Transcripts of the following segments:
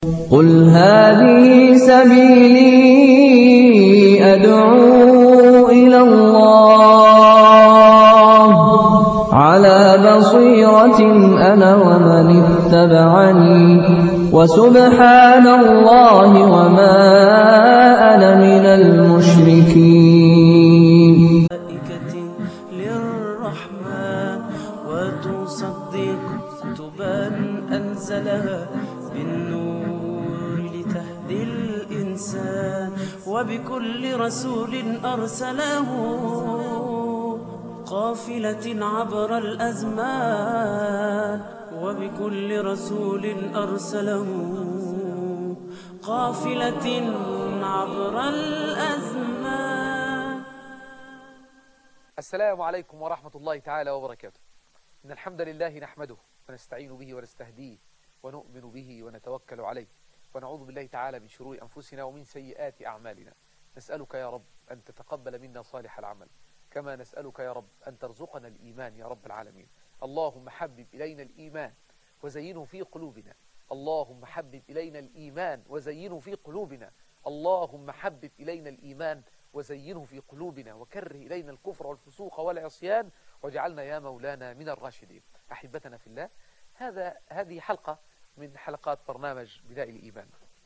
قل هذه سبيلي أدعو إلى الله على بصيرة أنا ومن اتبعني وسبحان الله وما أنا من المشركين الملائكة للرحمن وتصدق كتبا أنزلها بالنور لتهدي الإنسان وبكل رسول أرسله قافلة عبر الأزمان وبكل رسول أرسله قافلة عبر الأزمان السلام عليكم ورحمة الله تعالى وبركاته إن الحمد لله نحمده ونستعين به ونستهديه ونؤمن به ونتوكل عليه ونعوذ بالله تعالى من شرور أنفسنا ومن سيئات أعمالنا نسألك يا رب أن تتقبل منا صالح العمل كما نسألك يا رب أن ترزقنا الإيمان يا رب العالمين اللهم حبب إلينا الإيمان وزينه في قلوبنا اللهم حبب إلينا الإيمان وزينه في قلوبنا اللهم حبب إلينا الإيمان وزينه في قلوبنا وكره إلينا الكفر والفسوق والعصيان واجعلنا يا مولانا من الراشدين أحبتنا في الله هذا هذه حلقة من حلقات برنامج بناء الإيمان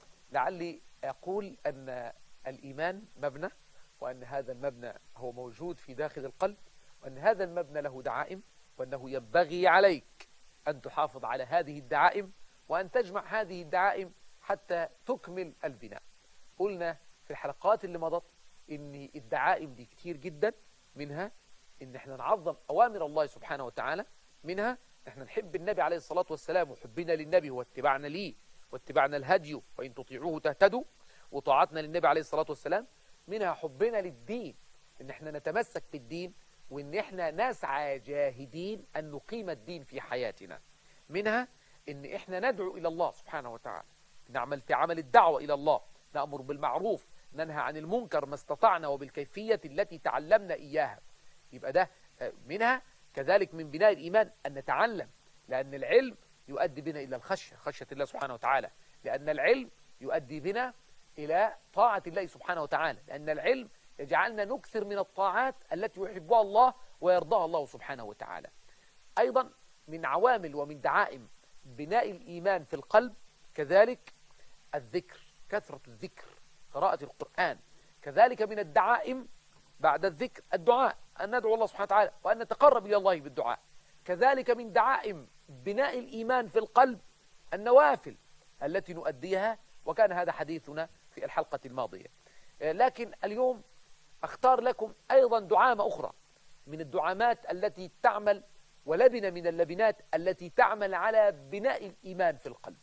لعلي أقول أن الإيمان مبنى وأن هذا المبنى هو موجود في داخل القلب وأن هذا المبنى له دعائم وأنه ينبغي عليك أن تحافظ على هذه الدعائم وأن تجمع هذه الدعائم حتى تكمل البناء قلنا في الحلقات اللي مضت ان الدعائم دي كتير جدا منها ان احنا نعظم اوامر الله سبحانه وتعالى منها احنا نحب النبي عليه الصلاة والسلام وحبنا للنبي هو اتباعنا ليه واتباعنا الهدي وان تطيعوه تهتدوا وطاعتنا للنبي عليه الصلاة والسلام منها حبنا للدين ان احنا نتمسك بالدين وان احنا نسعى جاهدين ان نقيم الدين في حياتنا منها ان احنا ندعو الى الله سبحانه وتعالى نعمل في عمل الدعوة الى الله نأمر بالمعروف ننهى عن المنكر ما استطعنا وبالكيفية التي تعلمنا إياها يبقى ده منها كذلك من بناء الإيمان أن نتعلم لأن العلم يؤدي بنا إلى الخشية خشية الله سبحانه وتعالى لأن العلم يؤدي بنا إلى طاعة الله سبحانه وتعالى لأن العلم يجعلنا نكثر من الطاعات التي يحبها الله ويرضاها الله سبحانه وتعالى أيضا من عوامل ومن دعائم بناء الإيمان في القلب كذلك الذكر كثرة الذكر قراءة القرآن كذلك من الدعائم بعد الذكر الدعاء أن ندعو الله سبحانه وتعالى وأن نتقرب إلى الله بالدعاء كذلك من دعائم بناء الإيمان في القلب النوافل التي نؤديها وكان هذا حديثنا في الحلقة الماضية لكن اليوم أختار لكم أيضا دعامة أخرى من الدعامات التي تعمل ولبنة من اللبنات التي تعمل على بناء الإيمان في القلب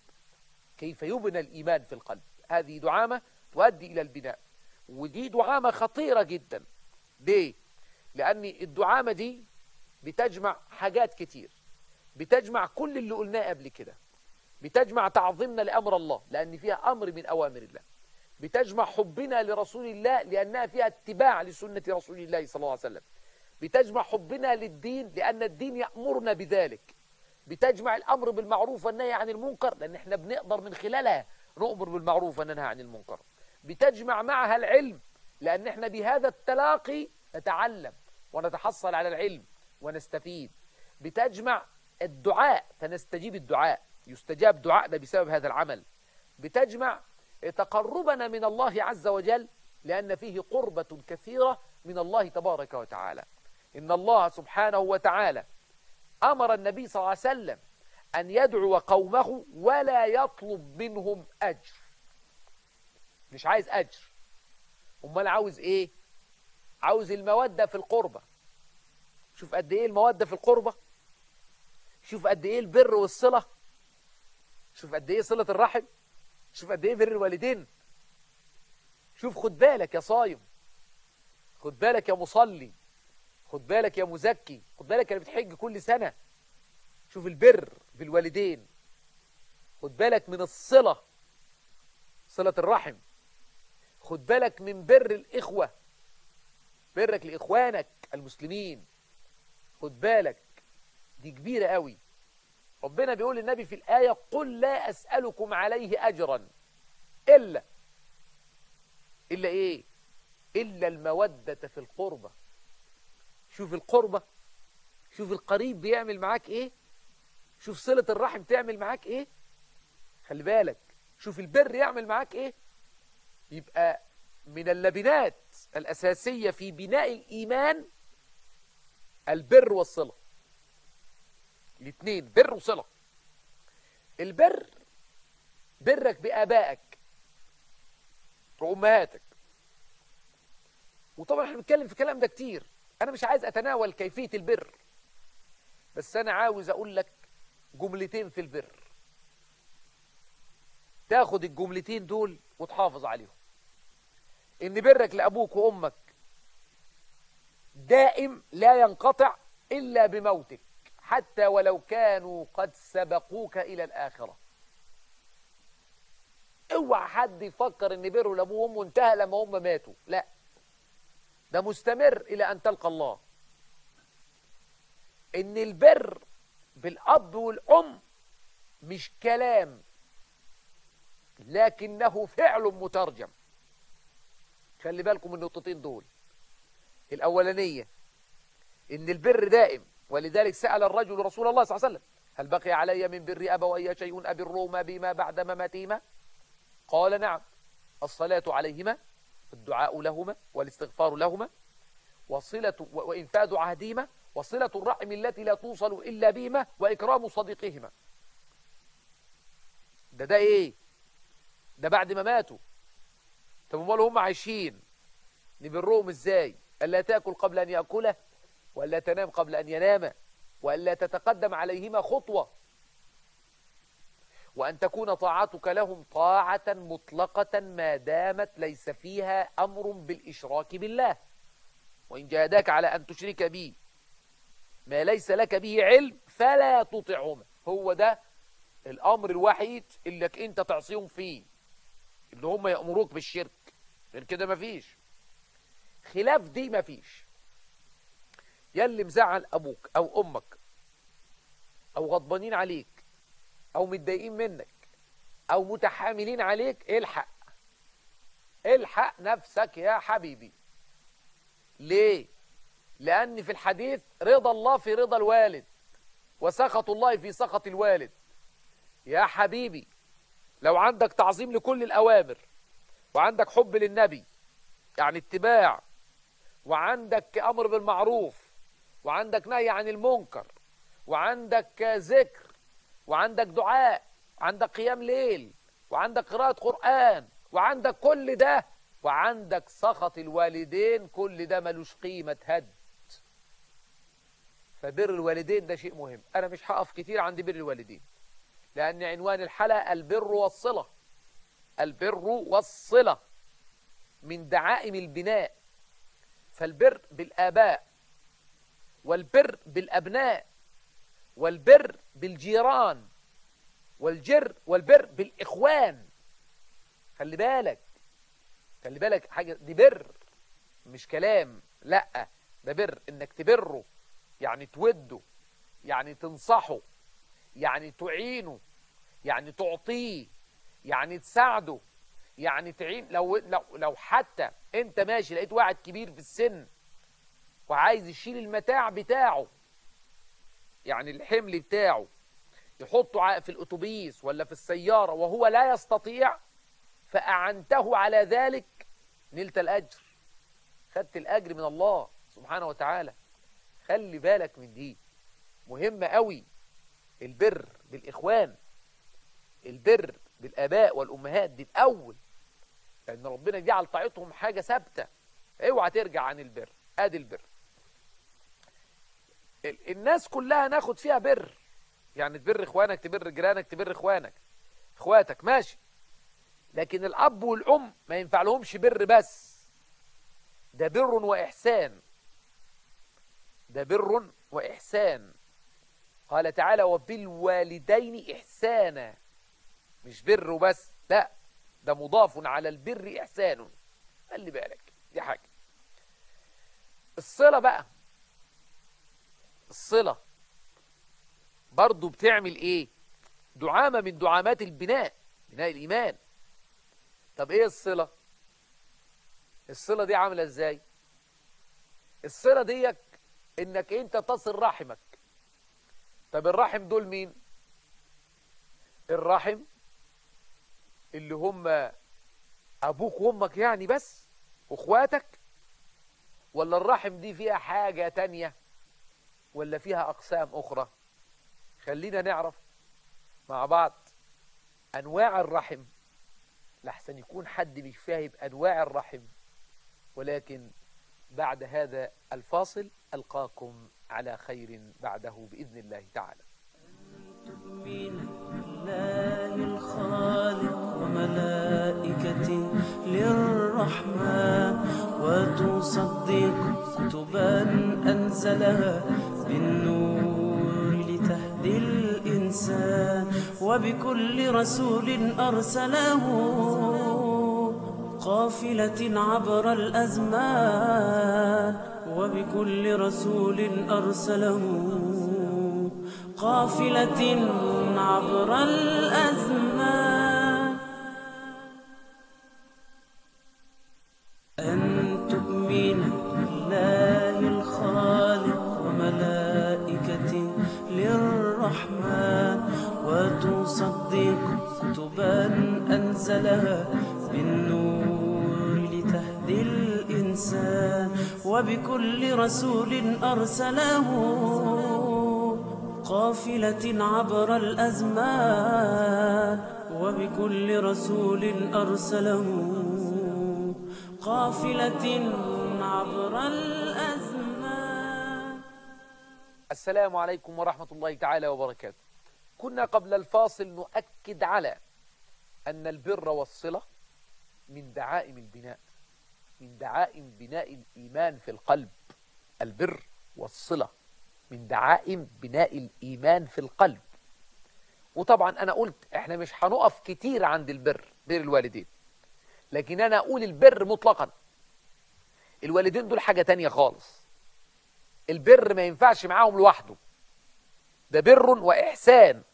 كيف يبنى الإيمان في القلب هذه دعامة تؤدي إلى البناء ودي دعامة خطيرة جدا ليه؟ لأن الدعامة دي بتجمع حاجات كتير بتجمع كل اللي قلناه قبل كده بتجمع تعظيمنا لأمر الله لأن فيها أمر من أوامر الله بتجمع حبنا لرسول الله لأنها فيها اتباع لسنة رسول الله صلى الله عليه وسلم بتجمع حبنا للدين لأن الدين يأمرنا بذلك بتجمع الأمر بالمعروف والنهي عن المنكر لأن احنا بنقدر من خلالها نؤمر بالمعروف وننهى عن المنكر بتجمع معها العلم لأن احنا بهذا التلاقي نتعلم ونتحصل على العلم ونستفيد بتجمع الدعاء فنستجيب الدعاء يستجاب دعائنا بسبب هذا العمل بتجمع تقربنا من الله عز وجل لأن فيه قربة كثيرة من الله تبارك وتعالى إن الله سبحانه وتعالى أمر النبي صلى الله عليه وسلم أن يدعو قومه ولا يطلب منهم أجر مش عايز أجر أمال عاوز إيه عاوز المودة في القربة شوف قد إيه المودة في القربة شوف قد إيه البر والصلة شوف قد إيه صلة الرحم شوف قد إيه بر الوالدين شوف خد بالك يا صايم خد بالك يا مصلي خد بالك يا مزكي خد بالك يا بتحج كل سنة شوف البر بالوالدين خد بالك من الصلة صلة الرحم خد بالك من بر الإخوة برك لإخوانك المسلمين خد بالك دي كبيرة قوي ربنا بيقول للنبي في الآية قل لا أسألكم عليه أجرا إلا إلا إيه إلا المودة في القربة شوف القربة شوف القريب بيعمل معاك إيه شوف صلة الرحم تعمل معاك إيه خلي بالك شوف البر يعمل معاك إيه يبقى من اللبنات الأساسية في بناء الإيمان البر والصلة الاثنين بر وصلة البر برك بآبائك وأمهاتك وطبعا احنا بنتكلم في الكلام ده كتير أنا مش عايز أتناول كيفية البر بس أنا عاوز أقول لك جملتين في البر تاخد الجملتين دول وتحافظ عليهم إن برك لأبوك وأمك دائم لا ينقطع إلا بموتك حتى ولو كانوا قد سبقوك إلى الآخرة اوعى حد يفكر ان بره لابوه وامه انتهى لما هم ماتوا لا ده مستمر الى ان تلقى الله ان البر بالاب والام مش كلام لكنه فعل مترجم خلي بالكم من النقطتين دول الاولانيه ان البر دائم ولذلك سال الرجل رسول الله صلى الله عليه وسلم هل بقي علي من بر ابوي شيء ابرهما بما بعد مماتهما قال نعم الصلاة عليهما الدعاء لهما والاستغفار لهما وصلة وإنفاذ عهدهما وصلة الرحم التي لا توصل إلا بهما وإكرام صديقهما ده ده إيه ده بعد ما ماتوا طب امال هم عايشين نبرهم ازاي الا تاكل قبل ان ياكله والا تنام قبل ان ينام والا تتقدم عليهما خطوه وأن تكون طاعتك لهم طاعة مطلقة ما دامت ليس فيها أمر بالإشراك بالله وإن جاهداك على أن تشرك بي ما ليس لك به علم فلا تطعهما هو ده الأمر الوحيد اللي أنت تعصيهم فيه إن هم يأمروك بالشرك غير كده مفيش خلاف دي مفيش يلي مزعل أبوك أو أمك أو غضبانين عليك او متضايقين منك او متحاملين عليك الحق الحق نفسك يا حبيبي ليه لان في الحديث رضا الله في رضا الوالد وسخط الله في سخط الوالد يا حبيبي لو عندك تعظيم لكل الاوامر وعندك حب للنبي يعني اتباع وعندك امر بالمعروف وعندك نهي عن المنكر وعندك ذكر وعندك دعاء وعندك قيام ليل وعندك قراءة قرآن وعندك كل ده وعندك سخط الوالدين كل ده ملوش قيمة هد فبر الوالدين ده شيء مهم أنا مش هقف كتير عند بر الوالدين لأن عنوان الحلقة البر والصلة البر والصلة من دعائم البناء فالبر بالآباء والبر بالأبناء والبر بالجيران والجر والبر بالإخوان خلي بالك خلي بالك حاجة دي بر مش كلام لا ده بر انك تبره يعني توده يعني تنصحه يعني تعينه يعني تعطيه يعني تساعده يعني تعين لو لو لو حتى انت ماشي لقيت واحد كبير في السن وعايز يشيل المتاع بتاعه يعني الحمل بتاعه يحطه في الأتوبيس ولا في السيارة وهو لا يستطيع فأعنته على ذلك نلت الأجر خدت الأجر من الله سبحانه وتعالى خلي بالك من دي مهمة قوي البر بالإخوان البر بالآباء والأمهات دي الأول لأن ربنا جعل طاعتهم حاجة ثابتة اوعى ترجع عن البر ادي البر الناس كلها ناخد فيها بر يعني تبر اخوانك تبر جيرانك تبر اخوانك اخواتك ماشي لكن الاب والام ما ينفع لهمش بر بس ده بر واحسان ده بر واحسان قال تعالى وبالوالدين احسانا مش بر وبس لا ده مضاف على البر احسان خلي بالك دي حاجه الصله بقى الصله برضو بتعمل ايه دعامة من دعامات البناء بناء الإيمان طب ايه الصلة الصلة دي عاملة ازاي الصلة ديك انك انت تصل رحمك طب الرحم دول مين الرحم اللي هم ابوك وامك يعني بس واخواتك ولا الرحم دي فيها حاجة تانية ولا فيها اقسام اخرى خلينا نعرف مع بعض انواع الرحم لحسن يكون حد مش فاهم انواع الرحم ولكن بعد هذا الفاصل ألقاكم على خير بعده بإذن الله تعالى تؤمن بالله الخالق وملائكته للرحمن وتصدق كتبا أنزلها بالنور لتهدي الإنسان وبكل رسول أرسله قافلة عبر الأزمان وبكل رسول أرسله قافلة عبر الأزمان أن تؤمن بالله الخالق وملائكته للرحمن وتصدق كتبا أنزلها بالنور لتهدي الإنسان وبكل رسول أرسله قافلة عبر الأزمان وبكل رسول أرسله قافلة عبر الأزمان السلام عليكم ورحمة الله تعالى وبركاته كنا قبل الفاصل نؤكد على أن البر والصلة من دعائم البناء من دعائم بناء الإيمان في القلب البر والصلة من دعائم بناء الإيمان في القلب وطبعا أنا قلت إحنا مش هنقف كتير عند البر بر الوالدين لكن أنا أقول البر مطلقا الوالدين دول حاجة تانية خالص البر ما ينفعش معاهم لوحده ده بر وإحسان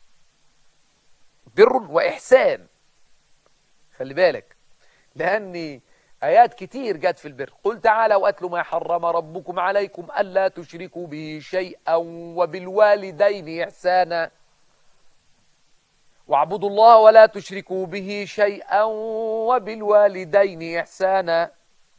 بر وإحسان خلي بالك لأن آيات كتير جت في البر قل تعالى وأتلوا ما حرم ربكم عليكم ألا تشركوا به شيئا وبالوالدين إحسانا واعبدوا الله ولا تشركوا به شيئا وبالوالدين إحسانا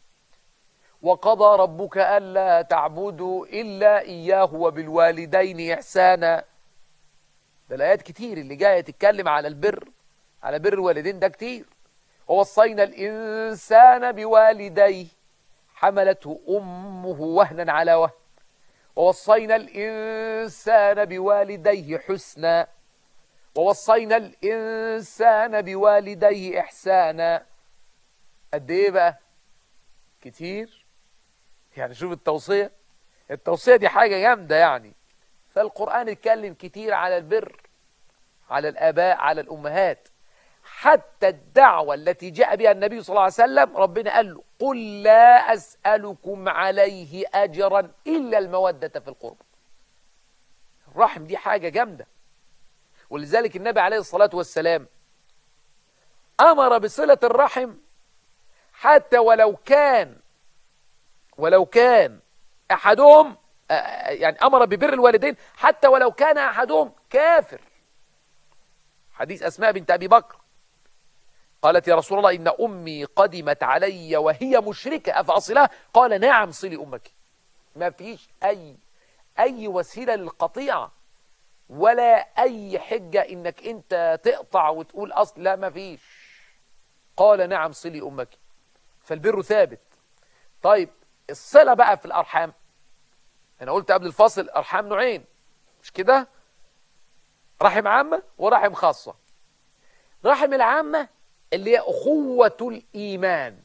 وقضى ربك ألا تعبدوا إلا إياه وبالوالدين إحسانا ده الآيات كتير اللي جاية تتكلم على البر على بر الوالدين ده كتير ووصينا الإنسان بوالديه حملته أمه وهنا على وهن ووصينا الإنسان بوالديه حسنا ووصينا الإنسان بوالديه إحسانا قد إيه بقى كتير يعني شوف التوصية التوصية دي حاجة جامدة يعني فالقرآن اتكلم كتير على البر على الآباء على الأمهات حتى الدعوة التي جاء بها النبي صلى الله عليه وسلم ربنا قال له قل لا أسألكم عليه أجرا إلا المودة في القرب الرحم دي حاجة جامدة ولذلك النبي عليه الصلاة والسلام أمر بصلة الرحم حتى ولو كان ولو كان أحدهم يعني أمر ببر الوالدين حتى ولو كان أحدهم كافر حديث أسماء بنت أبي بكر قالت يا رسول الله إن أمي قدمت علي وهي مشركة أفأصلها قال نعم صلي أمك ما فيش أي أي وسيلة للقطيعة ولا أي حجة إنك أنت تقطع وتقول أصل لا ما فيش قال نعم صلي أمك فالبر ثابت طيب الصلة بقى في الأرحام أنا قلت قبل الفاصل الأرحام نوعين مش كده رحم عامة ورحم خاصة رحم العامة اللي هي أخوة الإيمان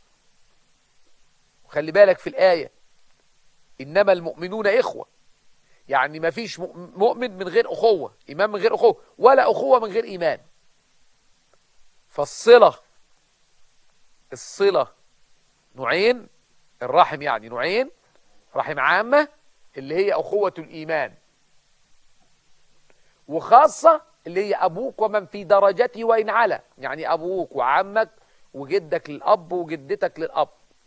وخلي بالك في الآية إنما المؤمنون إخوة يعني ما فيش مؤمن من غير أخوة إيمان من غير أخوة ولا أخوة من غير إيمان فالصلة الصلة نوعين الرحم يعني نوعين رحم عامة اللي هي أخوة الإيمان وخاصة اللي هي أبوك ومن في درجته وإن على يعني أبوك وعمك وجدك للأب وجدتك للأب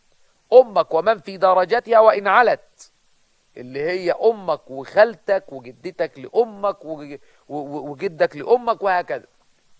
أمك ومن في درجتها وإن علت اللي هي أمك وخالتك وجدتك لأمك وج- و- و- وجدك لأمك وهكذا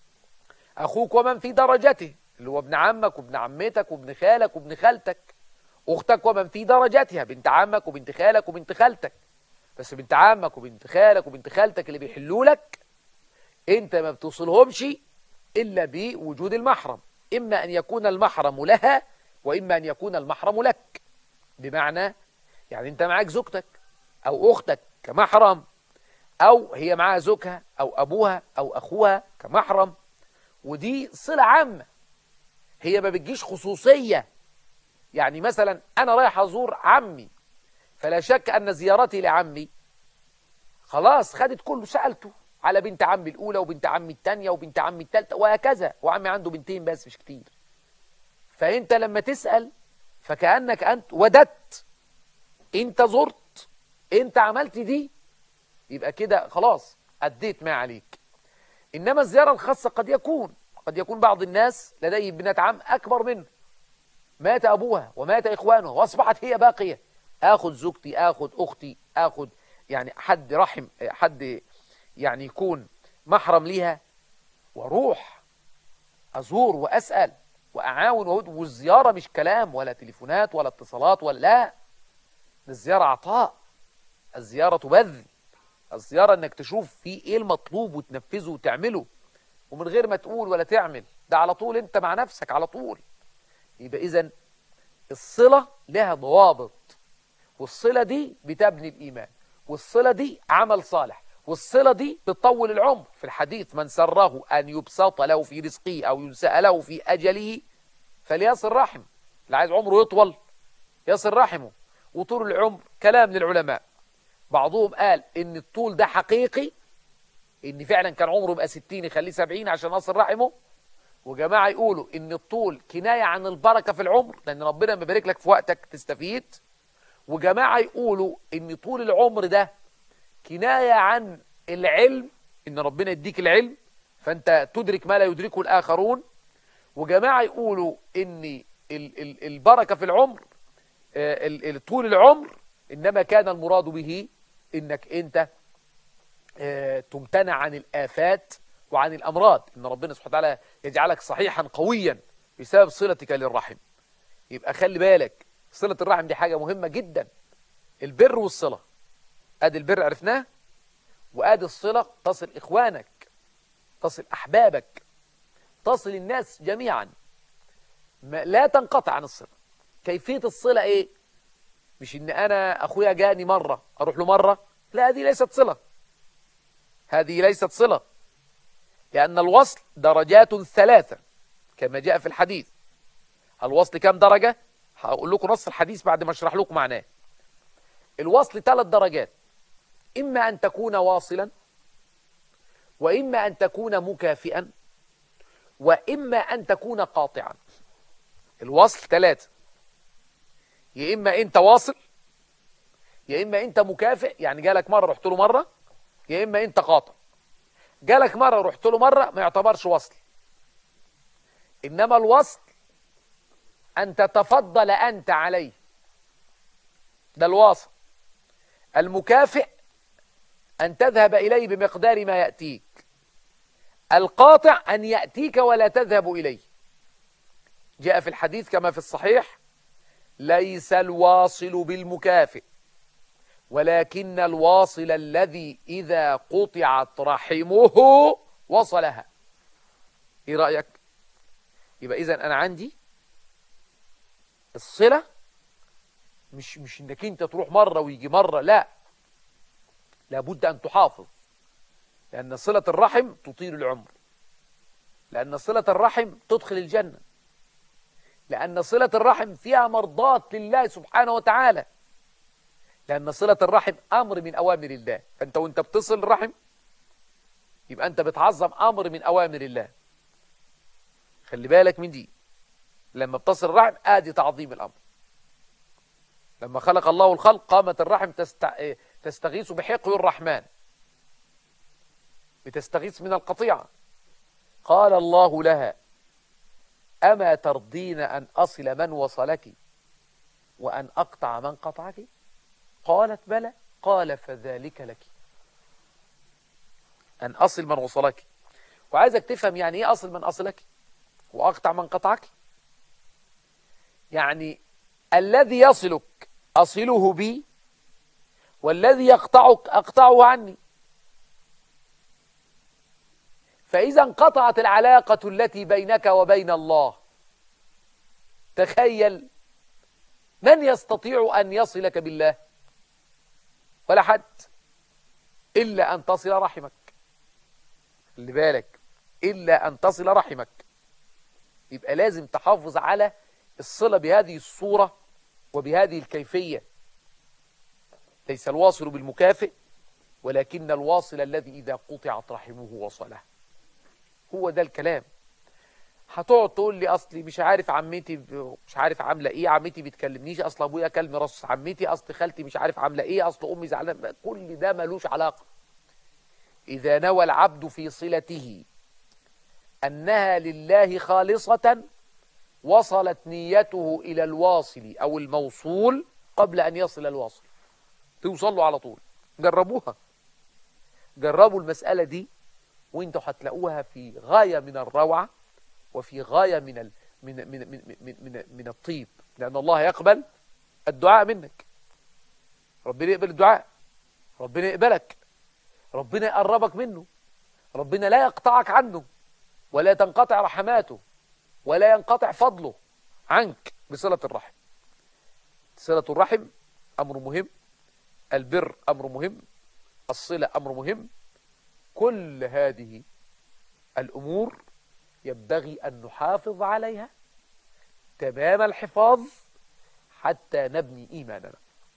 أخوك ومن في درجته اللي هو ابن عمك وابن عمتك وابن خالك وابن خالتك أختك ومن في درجتها بنت عمك وبنت خالك وبنت خالتك بس بنت عمك وبنت خالك وبنت خالتك اللي بيحلوا لك انت ما بتوصلهمش الا بوجود المحرم اما ان يكون المحرم لها واما ان يكون المحرم لك بمعنى يعني انت معاك زوجتك او اختك كمحرم او هي معاها زوجها او ابوها او اخوها كمحرم ودي صلة عامة هي ما بتجيش خصوصية يعني مثلا انا رايح ازور عمي فلا شك ان زيارتي لعمي خلاص خدت كله سألته على بنت عمي الأولى وبنت عمي الثانية وبنت عمي الثالثة وهكذا وعمي عنده بنتين بس مش كتير فأنت لما تسأل فكأنك أنت وددت أنت زرت أنت عملت دي يبقى كده خلاص أديت ما عليك إنما الزيارة الخاصة قد يكون قد يكون بعض الناس لديه ابنة عم أكبر منه مات أبوها ومات إخوانه وأصبحت هي باقية آخذ زوجتي آخذ أختي آخذ يعني حد رحم حد يعني يكون محرم ليها واروح ازور واسال واعاون وأود والزياره مش كلام ولا تليفونات ولا اتصالات ولا لا ده الزياره عطاء الزياره بذل الزياره انك تشوف في ايه المطلوب وتنفذه وتعمله ومن غير ما تقول ولا تعمل ده على طول انت مع نفسك على طول يبقى اذا الصله لها ضوابط والصله دي بتبني الايمان والصله دي عمل صالح والصلة دي بتطول العمر في الحديث من سره أن يبسط له في رزقه أو ينسأ له في أجله فليصل رحم اللي عايز عمره يطول يصل رحمه وطول العمر كلام للعلماء بعضهم قال إن الطول ده حقيقي إن فعلا كان عمره يبقى 60 يخليه 70 عشان يصل رحمه وجماعة يقولوا إن الطول كناية عن البركة في العمر لأن ربنا بيبارك لك في وقتك تستفيد وجماعة يقولوا إن طول العمر ده كناية عن العلم إن ربنا يديك العلم فأنت تدرك ما لا يدركه الآخرون وجماعة يقولوا إن ال- ال- البركة في العمر آه، ال- ال- طول العمر إنما كان المراد به إنك أنت آه، تمتنع عن الآفات وعن الأمراض إن ربنا سبحانه وتعالى يجعلك صحيحا قويا بسبب صلتك للرحم يبقى خلي بالك صلة الرحم دي حاجة مهمة جدا البر والصلة ادي البر عرفناه وادي الصلة تصل اخوانك تصل احبابك تصل الناس جميعا ما لا تنقطع عن الصلة كيفية الصلة ايه مش ان انا اخويا جاني مرة اروح له مرة لا هذه ليست صلة هذه ليست صلة لان الوصل درجات ثلاثة كما جاء في الحديث الوصل كم درجة هقول لكم نص الحديث بعد ما اشرح لكم معناه الوصل ثلاث درجات إما أن تكون واصلا وإما أن تكون مكافئا وإما أن تكون قاطعا الوصل ثلاثة يا إما أنت واصل يا إما أنت مكافئ يعني جالك مرة رحت له مرة يا إما أنت قاطع جالك مرة رحت له مرة ما يعتبرش وصل إنما الوصل أن تتفضل أنت عليه ده الواصل المكافئ أن تذهب إليه بمقدار ما يأتيك القاطع أن يأتيك ولا تذهب إليه جاء في الحديث كما في الصحيح ليس الواصل بالمكافئ ولكن الواصل الذي إذا قطعت رحمه وصلها إيه رأيك؟ يبقى إذا أنا عندي الصلة مش مش انك انت تروح مرة ويجي مرة لا لابد ان تحافظ لان صلة الرحم تطيل العمر لان صلة الرحم تدخل الجنة لان صلة الرحم فيها مرضات لله سبحانه وتعالى لان صلة الرحم امر من اوامر الله فانت وانت بتصل الرحم يبقى انت بتعظم امر من اوامر الله خلي بالك من دي لما بتصل الرحم ادي تعظيم الامر لما خلق الله الخلق قامت الرحم تست... تستغيث بحقه الرحمن بتستغيث من القطيعة قال الله لها أما ترضين أن أصل من وصلك وأن أقطع من قطعك قالت بلى قال فذلك لك أن أصل من وصلك وعايزك تفهم يعني إيه أصل من أصلك وأقطع من قطعك يعني الذي يصلك أصله بي والذي يقطعك أقطعه عني فإذا انقطعت العلاقة التي بينك وبين الله تخيل من يستطيع أن يصلك بالله ولا حد إلا أن تصل رحمك خلي بالك إلا أن تصل رحمك يبقى لازم تحافظ على الصلة بهذه الصورة وبهذه الكيفية ليس الواصل بالمكافئ ولكن الواصل الذي إذا قطعت رحمه وصله هو ده الكلام هتقعد تقول لي اصلي مش عارف عمتي مش عارف عامله ايه عمتي بتكلمنيش اصل ابويا كلم راس عمتي اصل خالتي مش عارف عامله ايه اصل امي زعلانه كل ده ملوش علاقه اذا نوى العبد في صلته انها لله خالصه وصلت نيته الى الواصل او الموصول قبل ان يصل الواصل توصل له على طول جربوها جربوا المساله دي وانتوا هتلاقوها في غايه من الروعه وفي غايه من ال... من من من من, من, من الطيب لان الله يقبل الدعاء منك ربنا يقبل الدعاء ربنا يقبلك ربنا يقربك منه ربنا لا يقطعك عنه ولا تنقطع رحماته ولا ينقطع فضله عنك بصلة الرحم صلة الرحم أمر مهم البر أمر مهم الصلة أمر مهم كل هذه الأمور ينبغي أن نحافظ عليها تمام الحفاظ حتى نبني إيماننا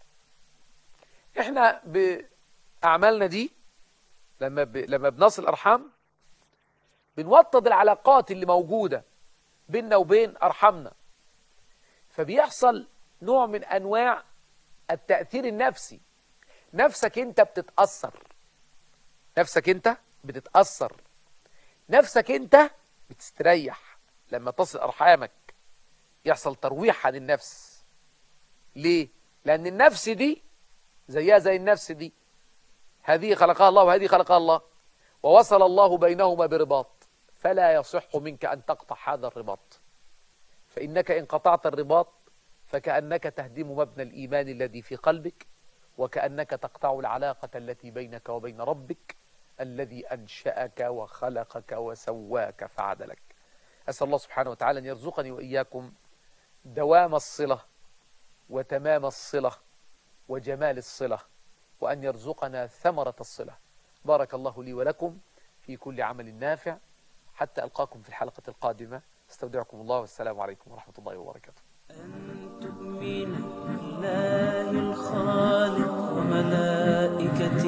إحنا بأعمالنا دي لما ب... لما بنصل الأرحام بنوطد العلاقات اللي موجودة بيننا وبين أرحامنا فبيحصل نوع من أنواع التأثير النفسي نفسك أنت بتتأثر نفسك أنت بتتأثر نفسك أنت بتستريح لما تصل أرحامك يحصل ترويح عن النفس ليه؟ لأن النفس دي زيها زي النفس دي هذه خلقها الله وهذه خلقها الله ووصل الله بينهما برباط فلا يصح منك أن تقطع هذا الرباط فإنك إن قطعت الرباط فكأنك تهدم مبنى الإيمان الذي في قلبك وكأنك تقطع العلاقة التي بينك وبين ربك الذي أنشأك وخلقك وسواك فعدلك أسأل الله سبحانه وتعالى أن يرزقني وإياكم دوام الصلة وتمام الصلة وجمال الصلة وأن يرزقنا ثمرة الصلة بارك الله لي ولكم في كل عمل نافع حتى ألقاكم في الحلقة القادمة استودعكم الله والسلام عليكم ورحمة الله وبركاته أن تؤمن بالله الخالق وملائكة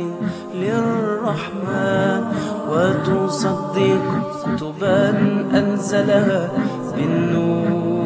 للرحمن وتصدق كتبا أنزلها بالنور